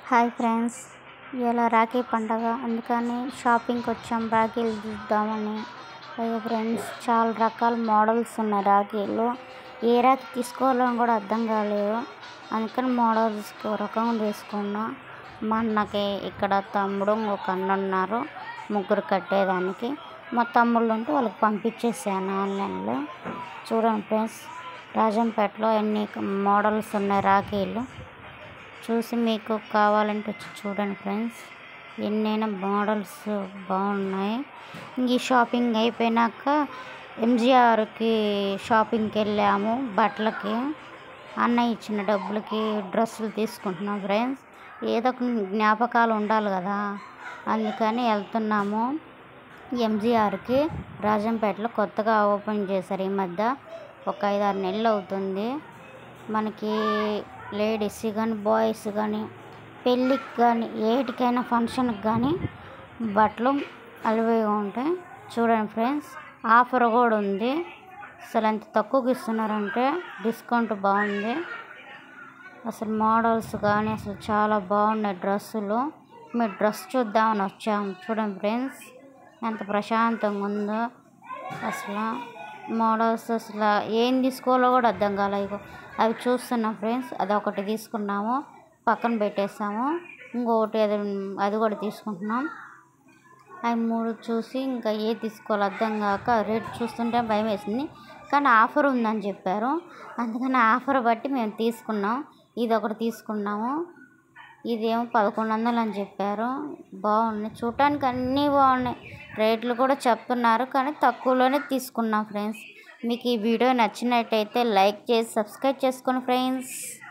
hi friends ఇలా రాఖీ పండగ అందుకని షాపింగ్కి వచ్చాం రాఖీలు చూద్దామని అయ్యో ఫ్రెండ్స్ చాలా రకాల మోడల్స్ ఉన్నాయి రాఖీలు ఏ రాఖీ తీసుకోవాలని కూడా అర్థం కాలేదు అందుకని మోడల్స్ ఒక రకంగా తీసుకున్నా మా అన్నకి ఇక్కడ తమ్ముడు ఒక అన్న ఉన్నారు ముగ్గురు కట్టేదానికి మా తమ్ముళ్ళు ఉంటే వాళ్ళకి పంపించేసాను ఆన్లైన్లో చూడండి ఫ్రెండ్స్ రాజంపేటలో ఎన్ని మోడల్స్ ఉన్నాయి రాఖీలు చూసి మీకు కావాలంటే వచ్చి చూడండి ఫ్రెండ్స్ ఎన్నైనా మోడల్స్ బాగున్నాయి ఇంక ఈ షాపింగ్ అయిపోయినాక ఎంజీఆర్కి షాపింగ్కి వెళ్ళాము బట్టలకి అన్నయ్య ఇచ్చిన డబ్బులకి డ్రెస్సులు తీసుకుంటున్నాం ఫ్రెండ్స్ ఏదో ఒక జ్ఞాపకాలు ఉండాలి కదా అందుకని వెళ్తున్నాము ఎంజీఆర్కి రాజంపేటలో కొత్తగా ఓపెన్ చేశారు ఈ మధ్య ఒక ఐదు ఆరు నెలలు అవుతుంది మనకి లేడీస్ కానీ బాయ్స్ కానీ పెళ్ళికి కానీ ఏటికైనా ఫంక్షన్కి కానీ బట్టలు అలివేగా ఉంటాయి చూడండి ఫ్రెండ్స్ ఆఫర్ కూడా ఉంది అసలు ఎంత తక్కువకి ఇస్తున్నారంటే డిస్కౌంట్ బాగుంది అసలు మోడల్స్ కానీ అసలు చాలా బాగున్నాయి డ్రెస్సులు మీరు డ్రెస్ చూద్దామని వచ్చాము చూడండి ఫ్రెండ్స్ ఎంత ప్రశాంతంగా ఉందో అసలు మోడల్స్ అసలు ఏం తీసుకోవాలో కూడా అర్థం కాలేదు అవి చూస్తున్నాం ఫ్రెండ్స్ అది ఒకటి తీసుకున్నాము పక్కన పెట్టేసాము ఇంకొకటి అది అది కూడా తీసుకుంటున్నాం అవి మూడు చూసి ఇంకా ఏ తీసుకోవాలో అర్థం కాక రేట్ చూస్తుంటే భయం వేసింది కానీ ఆఫర్ ఉందని చెప్పారు అందుకని ఆఫర్ బట్టి మేము తీసుకున్నాం ఇది ఒకటి తీసుకున్నాము ఇదేమో పదకొండు వందలు అని చెప్పారు బాగున్నాయి చూడటానికి అన్నీ బాగున్నాయి రేట్లు కూడా చెప్తున్నారు కానీ తక్కువలోనే తీసుకున్నాం ఫ్రెండ్స్ మీకు ఈ వీడియో నచ్చినట్టయితే లైక్ చేసి సబ్స్క్రైబ్ చేసుకోండి ఫ్రెండ్స్